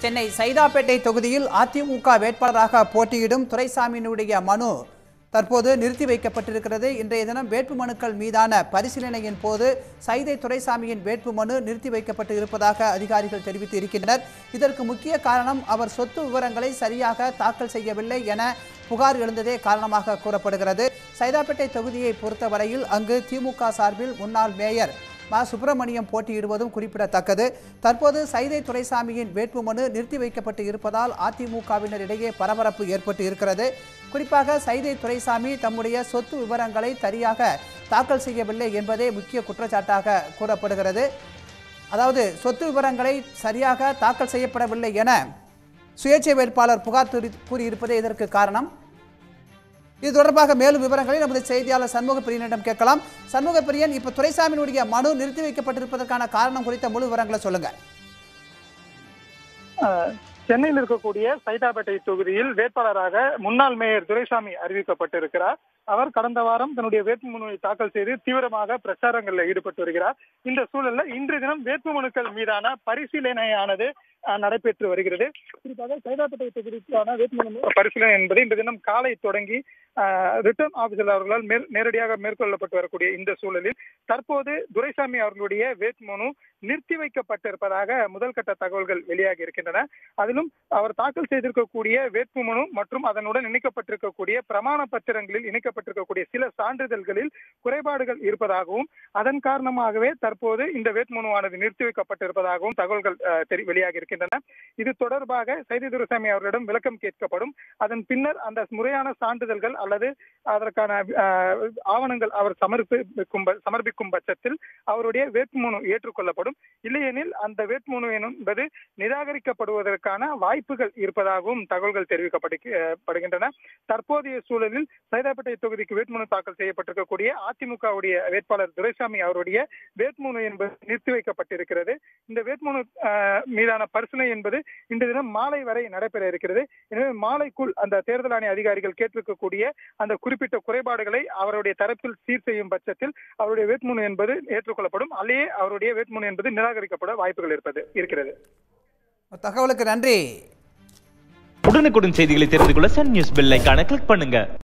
சென்னை சைதாப்பேட்டை தொகுதியில் அதிமுக வேட்பாளராக போட்டியிடும் துரைசாமியினுடைய மனு தற்போது நிறுத்தி வைக்கப்பட்டிருக்கிறது இன்றைய தினம் வேட்புமனுக்கள் மீதான பரிசீலனையின் போது சைதை துரைசாமியின் வேட்புமனு நிறுத்தி வைக்கப்பட்டு இருப்பதாக அதிகாரிகள் தெரிவித்து இருக்கின்றனர் இதற்கு முக்கிய காரணம் அவர் சொத்து விவரங்களை சரியாக தாக்கல் செய்யவில்லை என புகார் எழுந்ததே காரணமாக கூறப்படுகிறது சைதாப்பேட்டை தொகுதியை பொறுத்தவரையில் அங்கு திமுக சார்பில் முன்னாள் மேயர் ம சுப்பிரமணியம் போட்டியிடுவதும் குறிப்பிடத்தக்கது தற்போது சைதை துரைசாமியின் வேட்புமனு நிறுத்தி வைக்கப்பட்டு இருப்பதால் அதிமுகவினரிடையே பரபரப்பு ஏற்பட்டு இருக்கிறது குறிப்பாக சைதை துரைசாமி தம்முடைய சொத்து விவரங்களை சரியாக தாக்கல் செய்யவில்லை என்பதே முக்கிய குற்றச்சாட்டாக கூறப்படுகிறது அதாவது சொத்து விவரங்களை சரியாக தாக்கல் செய்யப்படவில்லை என சுயேட்சை வேட்பாளர் புகார் துரி- கூறியிருப்பதே இதற்கு காரணம் இது தொடர்பாக மேலும் விவரங்களை நமது செய்தியாளர் சண்முக பிரியனிடம் கேட்கலாம் சண்முக பிரியன் இப்ப துரைசாமியினுடைய மனு நிறுத்தி வைக்கப்பட்டிருப்பதற்கான காரணம் குறித்த முழு விவரங்களை சொல்லுங்க அஹ், சென்னையில் இருக்கக்கூடிய சைதாப்பேட்டை தொகுதியில் வேட்பாளராக முன்னாள் மேயர் துரைசாமி அறிவிக்கப்பட்டிருக்கிறார் அவர் கடந்த வாரம் தன்னுடைய வேட்புமனுவை தாக்கல் செய்து தீவிரமாக பிரச்சாரங்களில் ஈடுபட்டு வருகிறார் இந்த சூழல்ல இன்றைய தினம் வேட்புமனுக்கள் மீதான பரிசீலனையானது அஹ், நடைபெற்று வருகிறது குறிப்பாக சைதாப்பேட்டை தொகுதிக்கான வேட்புமனு பரிசீலனை என்பது இன்று தினம் காலை தொடங்கி ரிட்டர்ன் ஆபீசர் அவர்களால் மேல் நேரடியாக மேற்கொள்ளப்பட்டு வரக்கூடிய இந்த சூழலில் தற்போது துரைசாமி அவர்களுடைய வேட்புமனு நிறுத்தி வைக்கப்பட்டிருப்பதாக முதல் கட்ட தகவல்கள் வெளியாகி இருக்கின்றன அதிலும் அவர் தாக்கல் செய்திருக்கக்கூடிய வேட்புமனு மற்றும் அதனுடன் இணைக்கப்பட்டிருக்கக்கூடிய பிரமாண பத்திரங்களில் இணைக்கப்பட்டிருக்கக்கூடிய சில சான்றிதழ்களில் குறைபாடுகள் இருப்பதாகவும் அதன் காரணமாகவே தற்போது இந்த வேட்புமனுவானது நிறுத்தி வைக்கப்பட்டிருப்பதாகவும் தகவல்கள் அஹ், தெரி வெளியாகி இருக்கின்றன இது தொடர்பாக சைதி துரைசாமி அவர்களிடம் விளக்கம் கேட்கப்படும் அதன் பின்னர் அந்த முறையான சான்றிதழ்கள் அல்லது அதற்கான அஹ், ஆவணங்கள் அவர் சமர்ப்பிக்கும் ப- சமர்ப்பிக்கும் பட்சத்தில் அவருடைய வேட்புமனு ஏற்றுக்கொள்ளப்படும் இல்லையெனில் அந்த வேட்புமனு என்பது நிராகரிக்கப்படுவதற்கான வாய்ப்புகள் இருப்பதாகவும் தகவல்கள் தெரிவிக்கப்படுகின்றன தற்போதைய சூழலில் சைதாப்பேட்டை தொகுதிக்கு வேட்புமனு தாக்கல் செய்யப்பட்டிருக்கக்கூடிய அதிமுகவுடைய வேட்பாளர் துரைசாமி அவருடைய வேட்புமனு என்பது நிறுத்தி வைக்கப்பட்டிருக்கிறது இந்த வேட்புமனு அஹ், மீதான பரிசீலனை என்பது இன்று தினம் மாலை வரை நடைபெற இருக்கிறது எனவே மாலைக்குள் அந்த தேர்தல் ஆணைய அதிகாரிகள் கேட்டிருக்கக்கூடிய அந்த குறிப்பிட்ட குறைபாடுகளை அவருடைய தரப்பில் சீர் செய்யும் பட்சத்தில் அவருடைய வேட்புமனு என்பது ஏற்றுக்கொள்ளப்படும் அல்லையே அவருடைய வேட்புமனு என்பது நிராகரிக்கப்பட வாய்ப்புகள் இருப்பது இருக்கிறது தகவலுக்கு நன்றி உடனுக்குடன் செய்திகளை தெரிந்து கொள்ள சன் நியூஸ் பெல் ஐகானை கிளிக் பண்ணுங்க